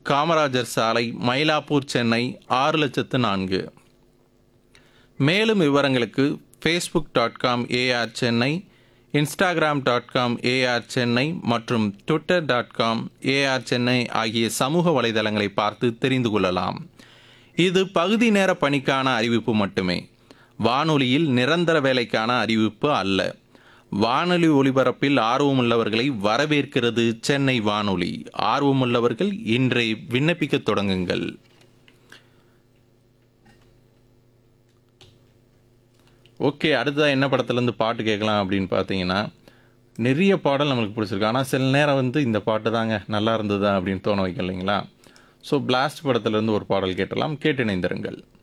காமராஜர் சாலை மயிலாப்பூர் சென்னை ஆறு லட்சத்து நான்கு மேலும் விவரங்களுக்கு Facebook dot com AR Chennai Instagram dot com AR Chennai மற்றும் Twitter dot com AR Chennai ஆகிய சமூக வலைதளங்களை பார்த்து தெரிந்து கொள்ளலாம் இது பகுதி நேர பணிக்கான அறிவிப்பு மட்டுமே வானொலியில் நிரந்தர வேலைக்கான அறிவிப்பு அல்ல வானொலி ஒலிபரப்பில் ஆர்வமுள்ளவர்களை வரவேற்கிறது சென்னை வானொலி ஆர்வமுள்ளவர்கள் இன்றே விண்ணப்பிக்கத் தொடங்குங்கள் ஓகே அடுத்ததாக என்ன படத்துலேருந்து பாட்டு கேட்கலாம் அப்படின்னு பார்த்தீங்கன்னா நிறைய பாடல் நம்மளுக்கு பிடிச்சிருக்கு ஆனால் சில நேரம் வந்து இந்த பாட்டு தாங்க நல்லா இருந்ததா அப்படின்னு தோண வைக்க இல்லைங்களா ஸோ பிளாஸ்ட் படத்துலேருந்து ஒரு பாடல் கேட்டலாம் கேட்டு இணைந்திருங்கள்